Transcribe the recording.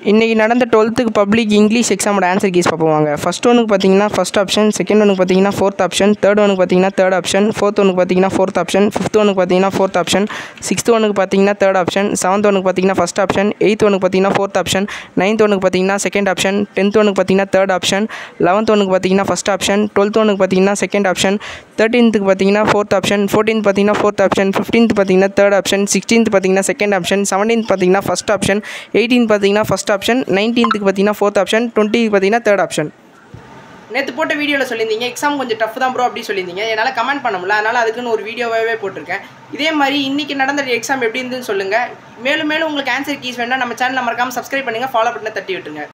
இன்றைக்கி நடந்த டுவெல்த்துக்கு பப்ளிக் இங்கிலீஷ் எக்ஸாமோட ஆன்சர் கீஸ் பார்ப்போம் வாங்க ஃபஸ்ட் ஒனுக்கு பார்த்தீங்கன்னா ஃபஸ்ட் ஆப்ஷன் செகண்ட் ஒனுக்கு பார்த்தீங்கன்னா ஃபோர்த் ஆப்ஷன் தேர்ட் ஒனுக்கு பார்த்தீங்கன்னா தேர்ட் ஆப்ஷன் ஃபோர்த் ஒனுக்கு பார்த்தீங்கன்னா ஃபோர்த் ஆப்ஷன் ஃபிஃப்த் ஒனுக்கு பார்த்தீங்கன்னா ஃபோர்த் ஆப்ஷன் சிக்ஸ்த் ஒனுக்கு பார்த்தீங்கன்னா தேர்ட் ஆப்ஷன் செவன்த் ஒனுக்கு பார்த்தீங்கன்னா ஃபஸ்ட் ஆப்ஷன் எயித் ஒனுக்கு பார்த்தீங்கன்னா ஃபோர்த் ஆப்ஷன் நைன்த் ஒனுக்கு பார்த்தீங்கன்னா செகண்ட் ஆப்ஷன் டென்த் ஒனுக்கு பார்த்தீங்கன்னா தேர்ட் ஆப்ஷன் லெவன்த் ஒனுக்கு பார்த்தீங்கன்னா ஃபஸ்ட் ஆப்ஷன் டுவெல்த் ஒனுக்கு பார்த்தீங்கன்னா செகண்ட் ஆப்ஷன் தேர்ட்டீன்த்துக்கு பார்த்தீங்கன்னா ஃபோர்த் ஆப்ஷன் ஃபோர்டீன்த் பார்த்தீங்கன்னா ஃபோர்த் ஆப்ஷன் ஃபிஃப்டீன்த் பார்த்தீங்கன்னா தேர்ட் ஆப்ஷன் சிக்ஸ்டீன்த் பார்த்தீங்கன்னா செகண்ட் ஆப்ஷன் செவன்டீன்த் பார்த்தீங்கன்னா ஃபஸ்ட் ஆப்ஷன் எயிட்டீன் பார்த்தீங்கன்னா ஃபஸ்ட் ஆப்ஷன் நைன்டீன்த்துக்கு பார்த்தீங்கன்னா ஃபோர்த் ஆப்ஷன் டுவெண்ட்டிக்கு பார்த்தீங்கன்னா தேர்ட் ஆப்ஷன் நேற்று போட்ட வீடியோவில் சொல்லியிருந்தீங்க எக்ஸாம் கொஞ்சம் டஃப் தான் ப்ரோ அப்படி சொல்லியிருந்தீங்க என்னால் கமெண்ட் பண்ண முடியல அதனால் அதுக்குன்னு ஒரு வீடியோவாகவே போட்டிருக்கேன் இதே மாதிரி இன்றைக்கி நடந்த எக்ஸாம் எப்படி இருந்துன்னு சொல்லுங்கள் மேலும் மேலும் உங்களுக்கு ஆன்சர் கீஸ் வேணால் நம்ம சேனலை மறக்காமல் சப்ஸ்கிரைப் பண்ணுங்கள் ஃபாலோ பட்டனை தட்டி விட்டுருங்க